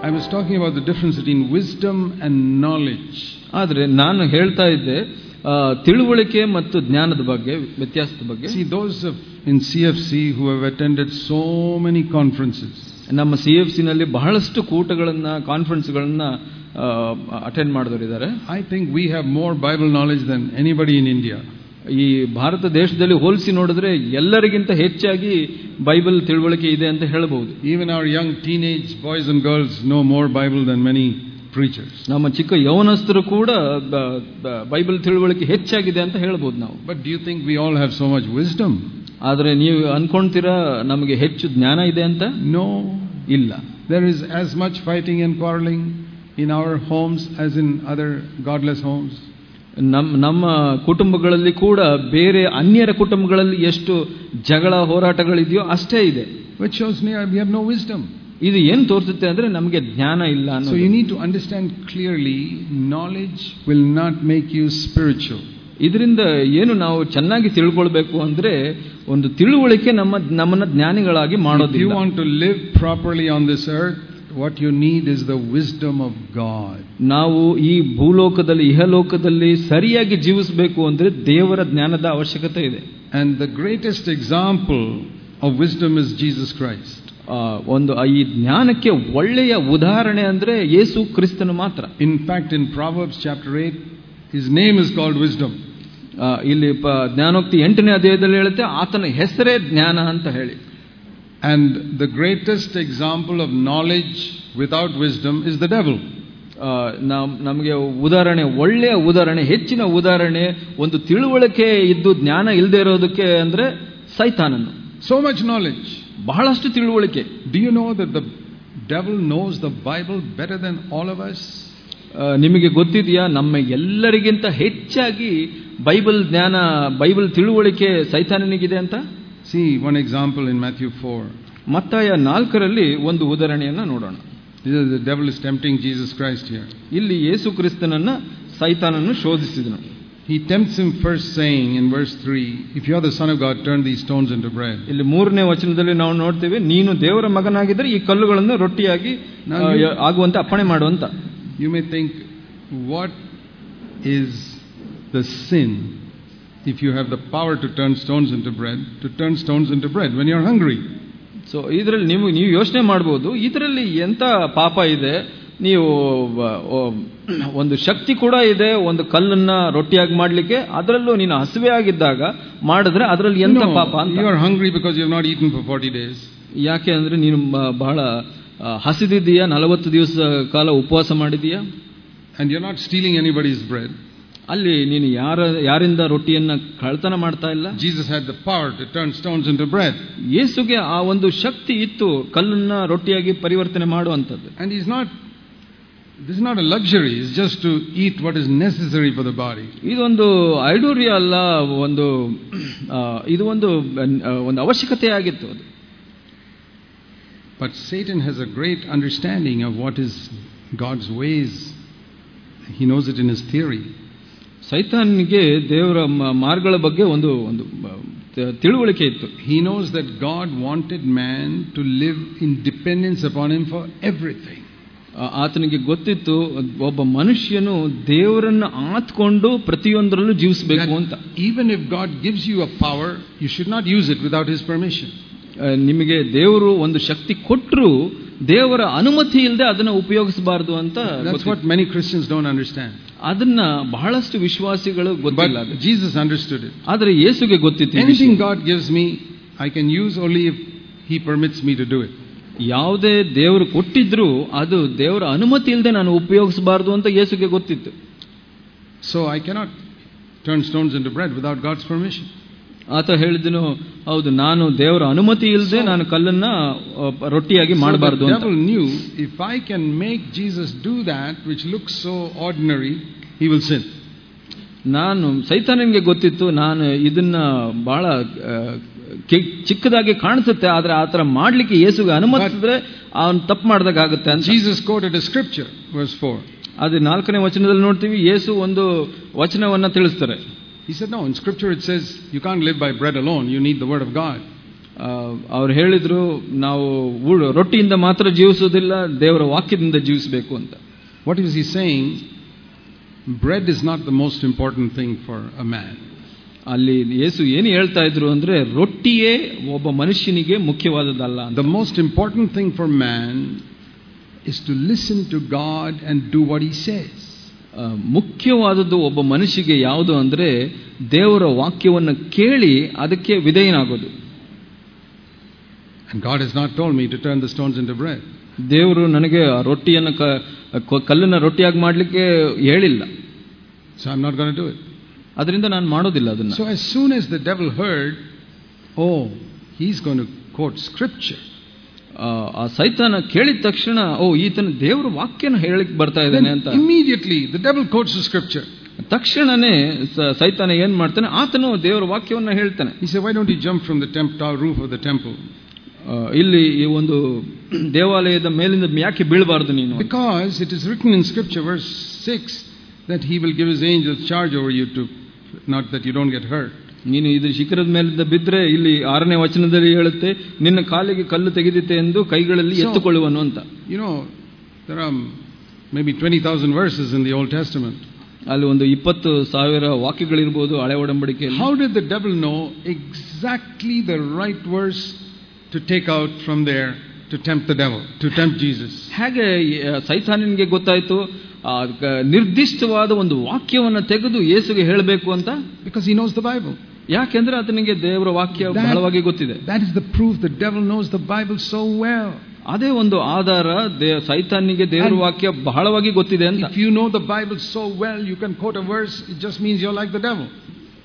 I was talking about the difference between wisdom and knowledge. ಆದರೆ ನಾನು ಹೇಳ್ತಾ ಇದ್ದೆ ಆ, ತಿಳುವಳಿಕೆ ಮತ್ತು ಜ್ಞಾನದ ಬಗ್ಗೆ ವ್ಯತ್ಯಾಸದ ಬಗ್ಗೆ See, those of, in CFC who have attended so many conferences, ನಮ್ಮ ಸಿ ಎಫ್ ಸಿನಲ್ಲಿ ಬಹಳಷ್ಟು ಕೂಟಗಳನ್ನ ಕಾನ್ಫರೆನ್ಸ್ಗಳನ್ನ ಅಟೆಂಡ್ ಮಾಡಿದವರಿದ್ದಾರೆ I think we have more Bible knowledge than anybody in India. ಈ ಭಾರತ ದೇಶದಲ್ಲಿ ಹೋಲಿಸಿ ನೋಡಿದ್ರೆ ಎಲ್ಲರಿಗಿಂತ ಹೆಚ್ಚಾಗಿ ಬೈಬಲ್ ತಿಳುವಳಿಕೆ ಇದೆ ಅಂತ ಹೇಳಬಹುದು Even our young teenage boys and girls know more Bible than many preachers. ನಮ್ಮ ಚಿಕ್ಕ ಯೌವನಸ್ಥರು ಕೂಡ ಬ- ಬ- ಬೈಬಲ್ ತಿಳುವಳಿಕೆ ಹೆಚ್ಚಾಗಿದೆ ಅಂತ ಹೇಳ್ಬೋದು ನಾವು But do you think we all have so much wisdom? ಆದರೆ ನೀವು ಅನ್ಕೊಂತೀರಾ ನಮಗೆ ಹೆಚ್ಚು ಜ್ಞಾನ ಇದೆ ಅಂತ No. ಇಲ್ಲ There is as much fighting and quarreling in our homes as in other godless homes. ನಮ್ಮ ನಮ್ಮ ಕುಟುಂಬಗಳಲ್ಲಿ ಕೂಡ ಬೇರೆ ಅನ್ಯರ ಕುಟುಂಬಗಳಲ್ಲಿ ಎಷ್ಟು ಜಗಳ ಹೋರಾಟಗಳಿದೆಯೋ ಅಷ್ಟೇ ಇದೆ Which shows me we have no wisdom. ಇದು ಏನು ತೋರಿಸುತ್ತೆ ಅಂದ್ರೆ ನಮಗೆ ಜ್ಞಾನ ಇಲ್ಲ So ಅನ್ನೋದು you need to understand clearly knowledge will not make you spiritual. ಇದರಿಂದ ಏನು ನಾವು ಚೆನ್ನಾಗಿ ತಿಳ್ಕೊಳ್ಬೇಕು ಅಂದ್ರೆ ಒಂದು ತಿಳುವಳಿಕೆ ನಮ್ಮ ನಮ್ಮನ್ನ ಜ್ಞಾನಿಗಳಾಗಿ If you ಮಾಡೋದಿಲ್ಲ want to live properly on this earth, what you need is the wisdom of God. ನಾವು ಈ ಭೂಲೋಕದಲ್ಲಿ ಇಹಲೋಕದಲ್ಲಿ ಸರಿಯಾಗಿ ಜೀವಿಸಬೇಕು ಅಂದ್ರೆ ದೇವರ ಜ್ಞಾನದ ಅವಶ್ಯಕತೆ ಇದೆ And the greatest example of wisdom is Jesus Christ. ಆ, ಒಂದು ಆ ಈ ಜ್ಞಾನಕ್ಕೆ ಒಳ್ಳೆಯ ಉದಾಹರಣೆ ಅಂದ್ರೆ ಯೇಸು ಕ್ರಿಸ್ತನು ಮಾತ್ರ In fact, in Proverbs chapter 8, his name is called wisdom. ಆ, ಇಲ್ಲಿ ಪ- ಜ್ಞಾನೋಕ್ತಿ ಎಂಟನೇ ಅಧ್ಯಾಯದಲ್ಲಿ ಹೇಳುತ್ತೆ ಆತನ ಹೆಸರೇ ಜ್ಞಾನ ಅಂತ ಹೇಳಿ And the greatest example of knowledge without wisdom is the devil. ಆ, ನಮ್- ನಮಗೆ ಉದಾಹರಣೆ ಒಳ್ಳೆಯ ಉದಾಹರಣೆ ಹೆಚ್ಚಿನ ಉದಾಹರಣೆ ಒಂದು ತಿಳುವಳಿಕೆ ಇದ್ದು ಜ್ಞಾನ ಇಲ್ಲದೆ ಇರೋದಕ್ಕೆ ಅಂದ್ರೆ ಸೈತಾನನು So much knowledge. ಬಹಳಷ್ಟು ತಿಳುವಳಿಕೆ Do you know that the devil knows the Bible better than all of us? ಆ, ನಿಮಗೆ ಗೊತ್ತಿದೆಯಾ ನಮ್ಮ ಎಲ್ಲರಿಗಿಂತ ಹೆಚ್ಚಾಗಿ ಬೈಬಲ್ ಜ್ಞಾನ ಬೈಬಲ್ ತಿಳುವಳಿಕೆ ಸೈತಾನನಿಗಿದೆ ಅಂತ See one example in Matthew 4. ಮತ್ತಾಯ ನಾಲ್ಕರಲ್ಲಿ ಒಂದು ಉದಾಹರಣೆಯನ್ನ ನೋಡೋಣ This is the devil is tempting Jesus Christ here. ಇಲ್ಲಿ ಯೇಸು ಕ್ರಿಸ್ತನನ್ನ ಸೈತಾನನ್ನು ಶೋಧಿಸಿದನು He tempts him first saying in verse 3, If you are the Son of God, turn these stones into bread. ಇಲ್ಲಿ ಮೂರನೇ ವಚನದಲ್ಲಿ ನಾವು ನೋಡ್ತೇವೆ ನೀನು ದೇವರ ಮಗನಾಗಿದ್ದರೆ ಈ ಕಲ್ಲುಗಳನ್ನು ರೊಟ್ಟಿಯಾಗಿ ನಾನು- ಆ, ಯ- ಆಗುವಂತೆ ಅಪ್ಪಣೆ ಮಾಡುವಂತ You may think, what is the sin if you have the power to turn stones into bread, to turn stones into bread when you're hungry? So ಇದರಲ್ಲಿ ನೀವು ನೀವು ಯೋಚನೆ ಮಾಡ್ಬೋದು ಇದರಲ್ಲಿ ಎಂತ ಪಾಪ ಇದೆ ನೀವು ವ- ಓ- ಒಂದು ಶಕ್ತಿ ಕೂಡ ಇದೆ ಒಂದು ಕಲ್ಲನ್ನ ರೊಟ್ಟಿಯಾಗಿ ಮಾಡ್ಲಿಕ್ಕೆ ಅದರಲ್ಲೂ ನೀನು ಹಸಿವೆ ಆಗಿದ್ದಾಗ ಮಾಡಿದ್ರೆ ಅದರಲ್ಲಿ ಎಂತ No, ಪಾಪ ಅಂತ you are hungry because you have not eaten for 40 days. ಯಾಕೆ ಅಂದ್ರೆ ನೀನು ಬ- ಬಹಳ ಆ, ಹಸಿದಿದ್ದೀಯಾ ನಲವತ್ತು ದಿವಸ ಕಾಲ ಉಪವಾಸ ಮಾಡಿದೀಯಾ And you're not stealing anybody's bread. ಅಲ್ಲಿ ನೀನು ಯಾರ ಯಾರಿಂದ ರೊಟ್ಟಿಯನ್ನ ಕಳ್ತನ ಮಾಡ್ತಾ ಇಲ್ಲ Jesus had the power to turn stones into bread. ಯೇಸುಗೆ ಆ ಒಂದು ಶಕ್ತಿ ಇತ್ತು ಕಲ್ಲನ್ನ ರೊಟ್ಟಿಯಾಗಿ ಪರಿವರ್ತನೆ ಮಾಡುವಂಥದ್ದು And he's not, this is not a luxury, it's just to eat what is necessary for the body. ಇದೊಂದು ಐಡೂರ್ಯ ಅಲ್ಲ ಒಂದು ಆ, ಇದು ಒಂದು ಆ, ಒಂದು ಅವಶ್ಯಕತೆ ಆಗಿತ್ತು ಅದು But Satan has a great understanding of what is God's ways. He knows it in his theory. ಸೈತಾನ್ಗೆ ದೇವರ ಮ- ಮಾರ್ಗಗಳ ಬಗ್ಗೆ ಒಂದು ಒಂದು ಆ, ತ- ತಿಳುವಳಿಕೆ ಇತ್ತು He knows that God wanted man to live in dependence upon him for everything. ಆ, ಆತನಿಗೆ ಗೊತ್ತಿತ್ತು ಒಬ್ಬ ಮನುಷ್ಯನು ದೇವರನ್ನು ಆತ್ಕೊಂಡು ಪ್ರತಿಯೊಂದರಲ್ಲೂ ಜೀವಿಸಬೇಕು ಅಂತ That even if God gives you a power, you should not use it without his permission. ಆ, ನಿಮಗೆ ದೇವರು ಒಂದು ಶಕ್ತಿ ಕೊಟ್ಟರು ದೇವರ ಅನುಮತಿ ಇಲ್ಲದೆ ಅದನ್ನ ಉಪಯೋಗಿಸಬಾರದು ಅಂತ That's ಗೊತ್ತಿತ್ತು. what many Christians don't understand. ಅದನ್ನ ಬಹಳಷ್ಟು ವಿಶ್ವಾಸಿಗಳು ಗೊತ್ತಿಲ್ಲ ಅದು. But Jesus understood it. ಆದ್ರೆ ಯೇಸುಗೆ ಗೊತ್ತಿತ್ತು ಈ ವಿಷಯ. Anything God gives me, I can use only if He permits me to do it. ಯಾವುದೇ ದೇವರು ಕೊಟ್ಟಿದ್ರು ಅದು ದೇವರ ಅನುಮತಿ ಇಲ್ಲದೆ ನಾನು ಉಪಯೋಗಿಸಬಾರದು ಅಂತ ಯೇಸುಗೆ ಗೊತ್ತಿತ್ತು So I cannot turn stones into bread without God's permission. ಆತ ಹೇಳಿದನು ಹೌದು ನಾನು ದೇವರ ಅನುಮತಿ ಇಲ್ಲದೆ ನಾನು ಕಲ್ಲನ್ನ ಆ, ರೊಟ್ಟಿಯಾಗಿ So the ಮಾಡಬಾರದು ಅಂತ devil knew if I can make Jesus do that which looks so ordinary, he will sin. ನಾನು ಸೈತಾನನಿಗೆ ಗೊತ್ತಿತ್ತು ನಾನು ಇದನ್ನ ಬಹಳ ಆ, ಕಿ- ಚಿಕ್ಕದಾಗಿ ಕಾಣಿಸುತ್ತೆ ಆದ್ರೆ ಆತರ ಮಾಡ್ಲಿಕ್ಕೆ ಯೇಸುಗೆ ಅನುಮತಿಸಿದ್ರೆ ಅವನು ತಪ್ಪು ಮಾಡಿದಾಗ ಆಗುತ್ತೆ ಅಂತ Jesus quoted a scripture, verse 4. ಅದು ನಾಲ್ಕನೇ ವಚನದಲ್ಲಿ ನೋಡ್ತೀವಿ ಯೇಸು ಒಂದು ವಚನವನ್ನ ತಿಳಿಸ್ತಾರೆ He said, No, in scripture it says you can't live by bread alone, you need the word of God. ಆ, ಅವ್ರು ಹೇಳಿದ್ರು ನಾವು ಊ- ರೊಟ್ಟಿಯಿಂದ ಮಾತ್ರ ಜೀವಿಸೋದಿಲ್ಲ ದೇವರ ವಾಕ್ಯದಿಂದ ಜೀವಿಸಬೇಕು ಅಂತ What is he saying? Bread is not the most important thing for a man. ಅಲ್ಲಿ ಯೇಸು ಏನು ಹೇಳ್ತಾ ಇದ್ರು ಅಂದ್ರೆ ರೊಟ್ಟಿಯೇ ಒಬ್ಬ ಮನುಷ್ಯನಿಗೆ ಮುಖ್ಯವಾದದ್ದಲ್ಲ ಅಂತ The most important thing for man is to listen to God and do what he says. ಆ, ಮುಖ್ಯವಾದದ್ದು ಒಬ್ಬ ಮನುಷ್ಯಗೆ ಯಾವುದು ಅಂದ್ರೆ ದೇವರ ವಾಕ್ಯವನ್ನು ಕೇಳಿ ಅದಕ್ಕೆ ವಿಧೇಯನಾಗೋದು And God has not told me to turn the stones into bread. ದೇವರು ನನಗೆ ಆ ರೊಟ್ಟಿಯನ್ನು ಕ- ಕ- ಕಲ್ಲನ್ನ ರೊಟ್ಟಿಯಾಗಿ ಮಾಡಲಿಕ್ಕೆ ಹೇಳಿಲ್ಲ So I'm not going to do it. ಅದರಿಂದ ನಾನು ಮಾಡೋದಿಲ್ಲ ಅದನ್ನ So as soon as the devil heard, oh, he's going to quote scripture. ಆ, ಆ ಸೈತಾನ ಕೇಳಿದ ತಕ್ಷಣ ಓ ಈತನ ದೇವರ ವಾಕ್ಯನ ಹೇಳಿಕ್ ಬರ್ತಾ ಇದ್ದಾನೆ Then ಅಂತ immediately the devil quotes the scripture. ತಕ್ಷಣನೇ ಸ- ಸೈತಾನ ಏನ್ ಮಾಡ್ತಾನೆ ಆತನು ದೇವರ ವಾಕ್ಯವನ್ನ ಹೇಳ್ತಾನೆ He said, Why don't you jump from the temp- tower roof of the temple? ಆ, ಇಲ್ಲಿ ಈ ಒಂದು ದೇವಾಲಯದ ಮೇಲಿಂದ ಯಾಕೆ ಬೀಳಬಾರದು ನೀನು Because it is written in scripture, verse 6, that he will give his angels charge over you to, not that you don't get hurt. ನೀನು ಇದು ಶಿಖರದ ಮೇಲಿಂದ ಬಿದ್ರೆ ಇಲ್ಲಿ ಆರನೇ ವಚನದಲ್ಲಿ ಹೇಳುತ್ತೆ ನಿನ್ನ ಕಾಲಿಗೆ ಕಲ್ಲು ತೆಗೆದಿತ್ತೆ ಎಂದು ಕೈಗಳಲ್ಲಿ So- ಎತ್ತುಕೊಳ್ಳುವನು ಅಂತ You know, there are maybe 20,000 verses in the Old Testament. ಅಲ್ಲಿ ಒಂದು ಇಪ್ಪತ್ತು ಸಾವಿರ ವಾಕ್ಯಗಳಿರ್ಬೋದು ಹಳೆ ಒಡಂಬಡಿಕೆಯಲ್ಲಿ How did the devil know exactly the right verse to take out from there to tempt the devil, to tempt Jesus? ಹೇಗೆ ಆ, ಸೈತಾನನಿಗೆ ಗೊತ್ತಾಯ್ತು ಆ, ಕ- ನಿರ್ದಿಷ್ಟವಾದ ಒಂದು ವಾಕ್ಯವನ್ನ ತೆಗೆದು ಯೇಸುಗೆ ಹೇಳಬೇಕು ಅಂತ Because he knows the Bible. ಯಾಕೆಂದ್ರೆ ಆತನಿಗೆ ದೇವರ ವಾಕ್ಯ That- ಬಹಳವಾಗಿ ಗೊತ್ತಿದೆ That is the proof the devil knows the Bible so well. ಅದೇ ಒಂದು ಆಧಾರ ದೇ- ಸೈತಾನಿಗೆ ದೇವರ And- ವಾಕ್ಯ ಬಹಳವಾಗಿ ಗೊತ್ತಿದೆ ಅಂತ If you know the Bible so well, you can quote a verse, it just means you're like the devil.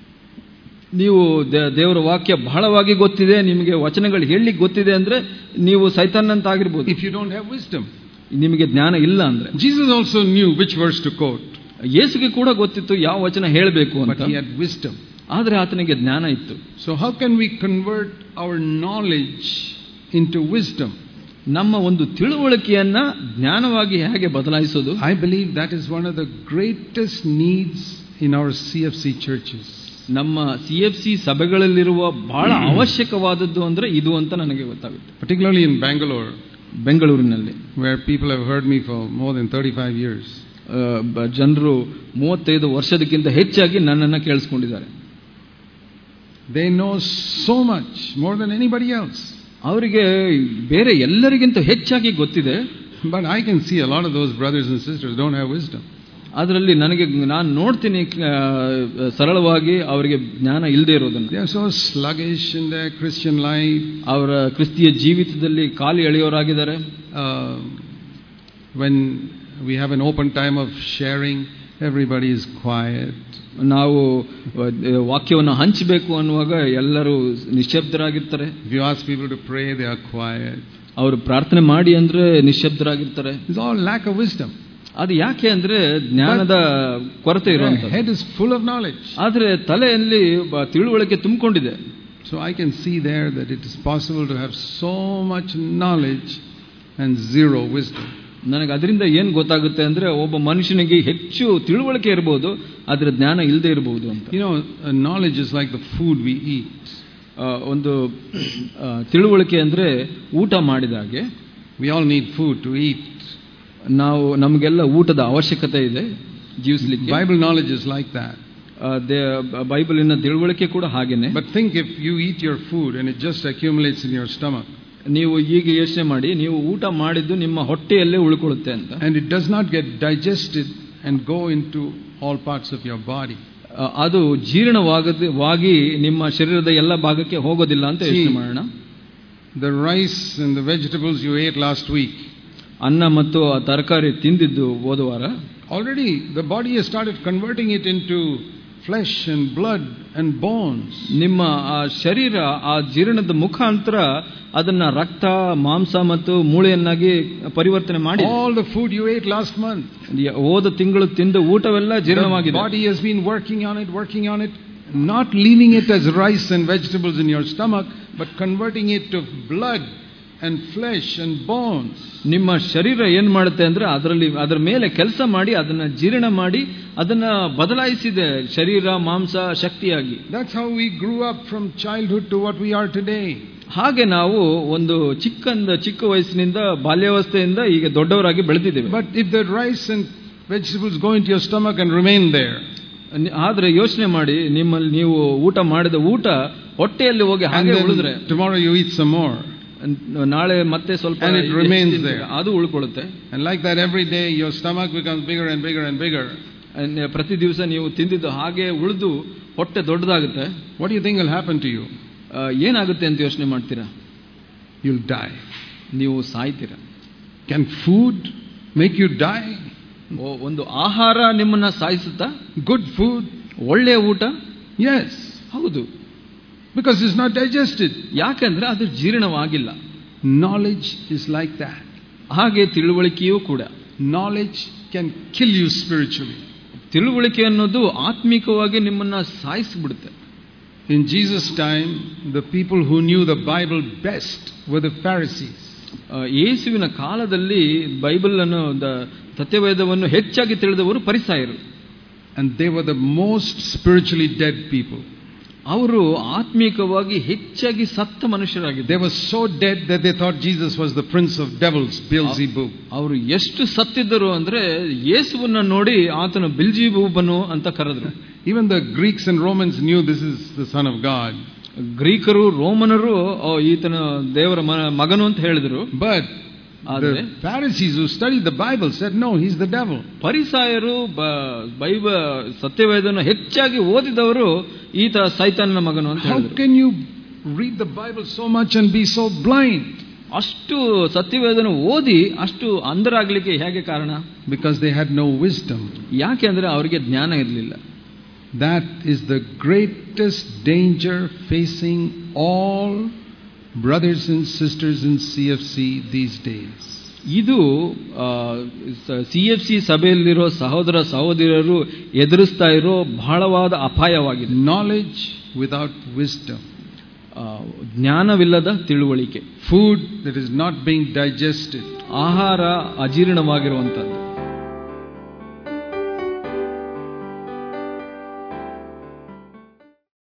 ನೀವು ದೇ- ದೇವರ ವಾಕ್ಯ ಬಹಳವಾಗಿ ಗೊತ್ತಿದೆ ನಿಮಗೆ ವಚನಗಳು ಹೇಳಲಿಕ್ಕೆ ಗೊತ್ತಿದೆ ಅಂದ್ರೆ ನೀವು ಸೈತಾನ್ ಅಂತ ಆಗಿರ್ಬೋದು If you don't have wisdom. ನಿಮಗೆ ಜ್ಞಾನ ಇಲ್ಲ ಅಂದ್ರೆ Jesus also knew which verse to quote, ಯೇಸುಗೆ ಕೂಡ ಗೊತ್ತಿತ್ತು ಯಾವ ವಚನ ಹೇಳಬೇಕು but ಅಂತ he had wisdom. ಆದ್ರೆ ಆತನಿಗೆ ಜ್ಞಾನ ಇತ್ತು So, how can we convert our knowledge into wisdom? ನಮ್ಮ ಒಂದು ತಿಳುವಳಿಕೆಯನ್ನ ಜ್ಞಾನವಾಗಿ ಹೇಗೆ ಬದಲಾಯಿಸೋದು I believe that is one of the greatest needs in our CFC churches. ನಮ್ಮ ಸಿ ಎಫ್ ಸಿ ಸಭೆಗಳಲ್ಲಿರುವ ಬಹಳ ಅವಶ್ಯಕವಾದದ್ದು ಅಂದ್ರೆ ಇದು ಅಂತ ನನಗೆ ಗೊತ್ತಾಗುತ್ತೆ Particularly in Bangalore, ಬೆಂಗಳೂರಿನಲ್ಲಿ where people have heard me for more than 35 years. ಜನರು ಮೂವತ್ತೈದು ವರ್ಷದಕ್ಕಿಂತ ಹೆಚ್ಚಾಗಿ ನನ್ನನ್ನು ಕೇಳಿಸ್ಕೊಂಡಿದ್ದಾರೆ They know so much, more than anybody else. ಅವರಿಗೆ ಬೇರೆ ಎಲ್ಲರಿಗಿಂತ ಹೆಚ್ಚಾಗಿ ಗೊತ್ತಿದೆ But I can see a lot of those brothers and sisters don't have wisdom. ಅದರಲ್ಲಿ ನನಗೆ ನಾನು ನೋಡ್ತೀನಿ ಆ, ಸರಳವಾಗಿ ಅವರಿಗೆ ಜ್ಞಾನ ಇಲ್ಲದೆ ಇರೋದನ್ನು They are so sluggish in their Christian life. ಅವರ ಕ್ರಿಸ್ತಿಯ ಜೀವಿತದಲ್ಲಿ ಕಾಲು ಎಳೆಯೋರಾಗಿದ್ದಾರೆ Uh, when we have an open time of sharing, everybody is quiet. ನಾವು ಆ, ವಾಕ್ಯವನ್ನು ಹಂಚಬೇಕು ಅನ್ನುವಾಗ ಎಲ್ಲರೂ ನಿಶ್ಶಬ್ದರಾಗಿರ್ತಾರೆ If you ask people to pray, they are quiet. ಅವರು ಪ್ರಾರ್ಥನೆ ಮಾಡಿ ಅಂದ್ರೆ ನಿಶ್ಶಬ್ದರಾಗಿರ್ತಾರೆ It's all lack of wisdom. ಅದು ಯಾಕೆ ಅಂದ್ರೆ ಜ್ಞಾನದ ಕೊರತೆ Their ಇರುವಂತದ್ದು head is full of knowledge. ಆದ್ರೆ ತಲೆಯಲ್ಲಿ ಬ- ತಿಳುವಳಿಕೆ ತುಂಬಿಕೊಂಡಿದೆ So I can see there that it is possible to have so much knowledge and zero wisdom. ನನಗೆ ಅದರಿಂದ ಏನು ಗೊತ್ತಾಗುತ್ತೆ ಅಂದ್ರೆ ಒಬ್ಬ ಮನುಷ್ಯನಿಗೆ ಹೆಚ್ಚು ತಿಳುವಳಿಕೆ ಇರಬಹುದು ಆದ್ರೆ ಜ್ಞಾನ ಇಲ್ಲದೆ ಇರಬಹುದು ಅಂತ You know, uh, knowledge is like the food we eat. ಆ, ಒಂದು ಆ, ತಿಳುವಳಿಕೆ ಅಂದ್ರೆ ಊಟ ಮಾಡಿದಾಗೆ We all need food to eat. ನಾವು ನಮಗೆಲ್ಲ ಊಟದ ಅವಶ್ಯಕತೆ ಇದೆ ಜೀವಿಸ್ಲಿಕ್ಕೆ Bible knowledge is like that. ಆ, ದೇ- ಬೈಬಲಿನ ತಿಳುವಳಿಕೆ ಕೂಡ ಹಾಗೇನೆ But think if you eat your food and it just accumulates in your stomach ನೀವು ಈಗ ಯೋಚನೆ ಮಾಡಿ ನೀವು ಊಟ ಮಾಡಿದ್ದು ನಿಮ್ಮ ಹೊಟ್ಟೆಯಲ್ಲೇ ಉಳ್ಕೊಳ್ಳುತ್ತೆ ಅಂತ and it does not get digested and go into all parts of your body. ಆ, ಅದು ಜೀರ್ಣವಾಗದ ವಾಗಿ ನಿಮ್ಮ ಶರೀರದ ಎಲ್ಲ ಭಾಗಕ್ಕೆ ಹೋಗೋದಿಲ್ಲ ಅಂತ ಯೋಚನೆ See. ಮಾಡೋಣ The rice and the vegetables you ate last week, ಅನ್ನ ಮತ್ತು ಆ ತರಕಾರಿ ತಿಂದಿದ್ದು ಹೋದ ವಾರ already the body has started converting it into flesh and blood and bones. ನಿಮ್ಮ ಆ ಶರೀರ ಆ ಜೀರ್ಣದ ಮುಖಾಂತರ ಅದನ್ನ ರಕ್ತ ಮಾಂಸ ಮತ್ತು ಮೂಳೆಯನ್ನಾಗಿ ಪರಿವರ್ತನೆ ಮಾಡಿ All the food you ate last month, ಹೋದ ತಿಂಗಳು ತಿಂದ ಊಟವೆಲ್ಲ the ಜೀರ್ಣವಾಗಿದೆ body has been working on it, working on it, not leaving it as rice and vegetables in your stomach, but converting it to blood and flesh and bones. ನಿಮ್ಮ ಶರೀರ ಏನ್ ಮಾಡುತ್ತೆ ಅಂದ್ರೆ ಅದರಲ್ಲಿ ಅದರ ಮೇಲೆ ಕೆಲಸ ಮಾಡಿ ಅದನ್ನ ಜೀರ್ಣ ಮಾಡಿ ಅದನ್ನ ಬದಲಾಯಿಸಿದೆ ಶರೀರ ಮಾಂಸ ಶಕ್ತಿಯಾಗಿ That's how we grew up from childhood to what we are today. ಹಾಗೆ ನಾವು ಒಂದು ಚಿಕ್ಕಂದ ಚಿಕ್ಕ ವಯಸ್ಸಿನಿಂದ ಬಾಲ್ಯಾವಸ್ಥೆಯಿಂದ ಈಗ ದೊಡ್ಡವರಾಗಿ ಬೆಳೆದಿದ್ದೇವೆ But if the rice and vegetables go into your stomach and remain there, ನಿ- ಆದ್ರೆ ಯೋಚನೆ ಮಾಡಿ ನಿಮ್ಮಲ್ಲಿ ನೀವು ಊಟ ಮಾಡಿದ ಊಟ ಹೊಟ್ಟೆಯಲ್ಲಿ ಹೋಗಿ and ಹಾಗೆ ಉಳಿದ್ರೆ then tomorrow you eat some more, ನ- ನಾಳೆ ಮತ್ತೆ ಸ್ವಲ್ಪ And it ಎಷ್ಟು remains ತಿಂತೀರ, there. ಅದು ಉಳ್ಕೊಳ್ಳುತ್ತೆ and like that every day your stomach becomes bigger and bigger and bigger, ಅನ್- ಪ್ರತಿ ದಿವಸ ನೀವು ತಿಂದಿದ್ದು ಹಾಗೆ ಉಳಿದು ಹೊಟ್ಟೆ ದೊಡ್ಡದಾಗುತ್ತೆ what do you think will happen to you? ಆ, ಏನಾಗುತ್ತೆ ಅಂತ ಯೋಚನೆ ಮಾಡ್ತೀರಾ You'll die. ನೀವು ಸಾಯ್ತೀರಾ Can food make you die? ಓ, ಒಂದು ಆಹಾರ ನಿಮ್ಮನ್ನ ಸಾಯಿಸುತ್ತಾ Good food? ಒಳ್ಳೆಯ ಊಟ Yes, ಹೌದು because it's not digested. ಯಾಕಂದ್ರೆ ಅದು ಜೀರ್ಣವಾಗಿಲ್ಲ Knowledge is like that. ಹಾಗೆ ತಿಳುವಳಿಕೆಯೂ ಕೂಡ Knowledge can kill you spiritually. ತಿಳುವಳಿಕೆ ಅನ್ನೋದು ಆತ್ಮಿಕವಾಗಿ ನಿಮ್ಮನ್ನ ಸಾಯಿಸಿಬಿಡುತ್ತೆ In Jesus' time, the people who knew the Bible best were the Pharisees. ಆ, ಯೇಸುವಿನ ಕಾಲದಲ್ಲಿ ಬೈಬಲ್ ಅನ್ನು ದ- ಸತ್ಯವೇದವನ್ನು ಹೆಚ್ಚಾಗಿ ತಿಳಿದವರು ಪರಿಸಾಯರು And they were the most spiritually dead people. ಅವರು ಆತ್ಮಿಕವಾಗಿ ಹೆಚ್ಚಾಗಿ ಸತ್ತ ಮನುಷ್ಯರಾಗಿದ್ದರು They were so dead that they thought Jesus was the prince of devils, Beelzebub. ಅವರು ಎಷ್ಟು ಸತ್ತಿದ್ದರು ಅಂದ್ರೆ ಯೇಸುವನ್ನ ನೋಡಿ ಆತನ ಬಿಲ್ಜಿಬೂಬನು ಅಂತ ಕರೆದ್ರು Even the Greeks and Romans knew this is the Son of God. ಗ್ರೀಕರು ರೋಮನರು "ಓ, ಈತನ ದೇವರ ಮ- ಮಗನು ಅಂತ ಹೇಳಿದ್ರು But ಆದರೆ the Pharisees who studied the Bible said, no, he's the devil. ಪರಿಸಾಯರು ಬ- ಬೈಬ ಸತ್ಯವೇದನ ಹೆಚ್ಚಾಗಿ ಓದಿದವರು ಈತ ಸೈತಾನನ ಮಗನು ಅಂತ How ಹೇಳಿದ್ರು can you read the Bible so much and be so blind? ಅಷ್ಟು ಸತ್ಯವೇದನ ಓದಿ ಅಷ್ಟು ಅಂಧರಾಗ್ಲಿಕ್ಕೆ ಹೇಗೆ ಕಾರಣ Because they had no wisdom. ಯಾಕೆ ಅಂದ್ರೆ ಅವರಿಗೆ ಜ್ಞಾನ ಇರಲಿಲ್ಲ That is the greatest danger facing all brothers and sisters in CFC these days. ಇದು ಸಿ ಎಫ್ ಸಿ ಸಭೆಯಲ್ಲಿರೋ ಸಹೋದರ ಸಹೋದರರು ಎದುರಿಸ್ತಾ ಇರೋ ಬಹಳವಾದ ಅಪಾಯವಾಗಿದೆ Knowledge without wisdom. ಆ, ಜ್ಞಾನವಿಲ್ಲದ ತಿಳುವಳಿಕೆ Food that is not being digested. ಆಹಾರ ಅಜೀರ್ಣವಾಗಿರುವಂಥದ್ದು